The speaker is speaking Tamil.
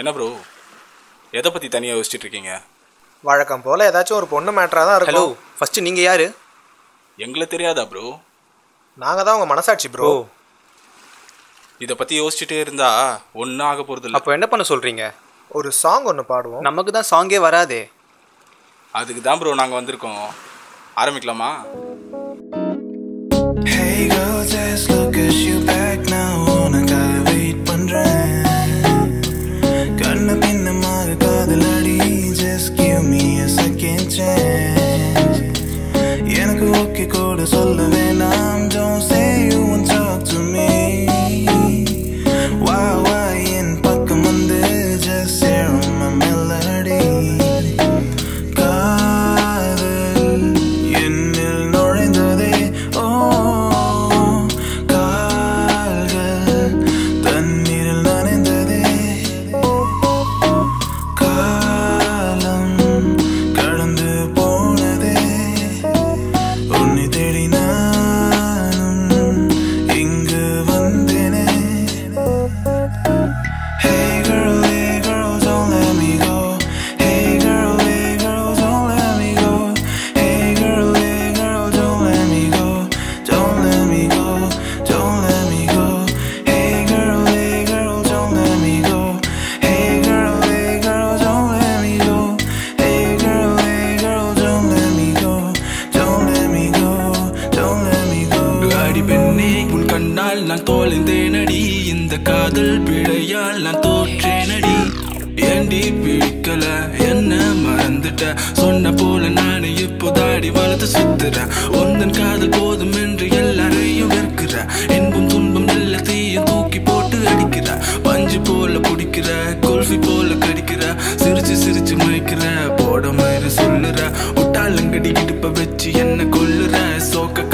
என்ன ப்ரோ எதை பற்றி தனியாக யோசிச்சுட்டு இருக்கீங்க வழக்கம் போல் ஏதாச்சும் ஒரு பொண்ணு மேட்டராக தான் ஹலோ இருக்கும் ஃபர்ஸ்ட் நீங்க யாரு எங்களை தெரியாதா ப்ரோ நாங்கள் தான் உங்கள் மனசாட்சி ப்ரோ இதை பற்றி யோசிச்சுட்டே இருந்தா ஒன்றும் ஆக போகிறது இல்லை அப்போ என்ன பண்ண சொல்றீங்க ஒரு சாங் ஒன்று பாடுவோம் நமக்கு தான் சாங்கே வராதே அதுக்கு தான் ப்ரோ நாங்கள் வந்திருக்கோம் ஆரம்பிக்கலாமா Hey girl, just look at you back now உனக்காக வெயிட் பண்றேன் கண்ண பின்னமாக காதலடி just give me a second chance எனக்கு ஓகே கூட சொல்ல வேணாம் don't say you won't talk to me why why என் பக்கம் வந்து just share my melody காதல் என்னில் நுழைந்ததே ஓ கால்கள் தண்ணீரில் நனைந்ததே காலம் கடந்து போனதே உன்னை தேடி நானும் இங்கு வந்தேனே Hey girl, hey girl, don't let me go. Hey girl, hey girl, don't let me go. Hey girl, hey girl, don't let me go. Don't let me go. Don't let me go. Hey girl, hey girl, don't let me go. Hey girl, hey girl, don't let me go. Hey girl, hey girl, don't let me go. Don't let me go. Don't let me go. அடி பெண்ணே உன் கண்ணால் நான் தோலைந்தேனடி இந்த காதல் பிழையால் நான் தோற்றேனடி ஏண்டி பிடிக்கல என்ன மறந்துட்ட சொன்ன போல நானே இப்போ தாடி வளர்த்து சுத்துறேன் உந்தன் காதல் போதும் என்று எல்லாரையும் வெறுக்கிற இன்பம் துன்பம் எல்லாத்தையும் தூக்கி போட்டு அடிக்கிற பஞ்சு போல பிடிக்கிற குல்ஃபி போல கடிக்கிற சிரிச்சு சிரிச்சு மயக்கிற போட மாதிரி சொல்லுற ஒட்டாலங்கடி இடுப்ப வச்சு என்ன கொல்லுற சோக்க